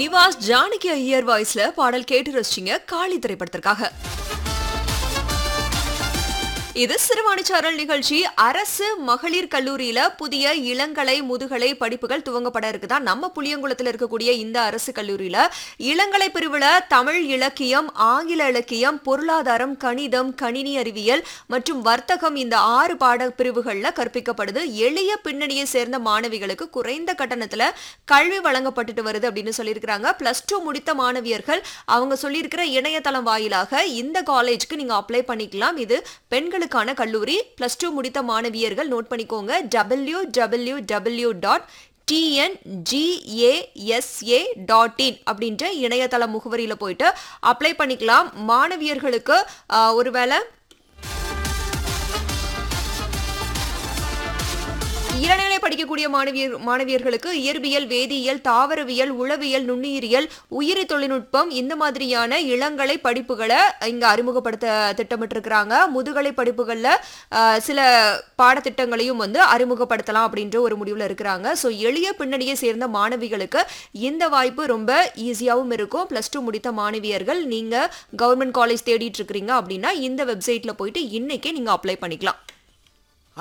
ஸ்ரீனிவாஸ் ஜானகி ஐயர் வாய்ஸ்ல பாடல் கேட்டு ரசிச்சிங்க காளி திரைப்படத்திற்காக இது சிறுவாணிச்சாரல் நிகழ்ச்சி அரசு மகளிர் கல்லூரியில புதிய இளங்கலை முதுகலை படிப்புகள் துவங்கப்பட இருக்குதா நம்ம புளியங்குளத்தில் இருக்கக்கூடிய இந்த அரசு கல்லூரியில இளங்கலை பிரிவுல தமிழ் இலக்கியம் ஆங்கில இலக்கியம் பொருளாதாரம் கணிதம் கணினி அறிவியல் மற்றும் வர்த்தகம் இந்த ஆறு பாட பிரிவுகள்ல கற்பிக்கப்படுது எளிய பின்னணியை சேர்ந்த மாணவிகளுக்கு குறைந்த கட்டணத்துல கல்வி வழங்கப்பட்டுட்டு வருது அப்படின்னு சொல்லியிருக்கிறாங்க பிளஸ் டூ முடித்த மாணவியர்கள் அவங்க சொல்லியிருக்கிற இணையதளம் வாயிலாக இந்த காலேஜ்க்கு நீங்க அப்ளை பண்ணிக்கலாம் இது பெண்களுக்கான கல்லூரி பிளஸ் டூ முடித்த மாணவியர்கள் நோட் பண்ணிக்கோங்க W W W dot TNGASA dot in அப்படின்ற இணையதள முகவரியில் போயிட்டு அப்ளை பண்ணிக்கலாம் மாணவியர்களுக்கு ஆஹ், ஒருவேளை இளநிலை படிக்கக்கூடிய மாணவியர் மாணவியர்களுக்கு இயற்பியல் வேதியியல் தாவரவியல் உளவியல் நுண்ணுயிரியல் உயிரி தொழில்நுட்பம் இந்த மாதிரியான இளங்கலை படிப்புகளை இங்க அறிமுகப்படுத்த திட்டமிட்டிருக்கிறாங்க முதுகலை படிப்புகள்ல ஆஹ், சில பாடத்திட்டங்களையும் வந்து அறிமுகப்படுத்தலாம் அப்படின்ற ஒரு முடிவுல இருக்கிறாங்க ஸோ எளிய பின்னணியை சேர்ந்த மாணவிகளுக்கு இந்த வாய்ப்பு ரொம்ப ஈஸியாகவும் இருக்கும் ப்ளஸ் டூ முடித்த மாணவியர்கள் நீங்க கவர்மெண்ட் காலேஜ் தேடிட்டு இருக்கிறீங்க அப்படின்னா இந்த வெப்சைட்ல போயிட்டு இன்னைக்கே நீங்க அப்ளை பண்ணிக்கலாம்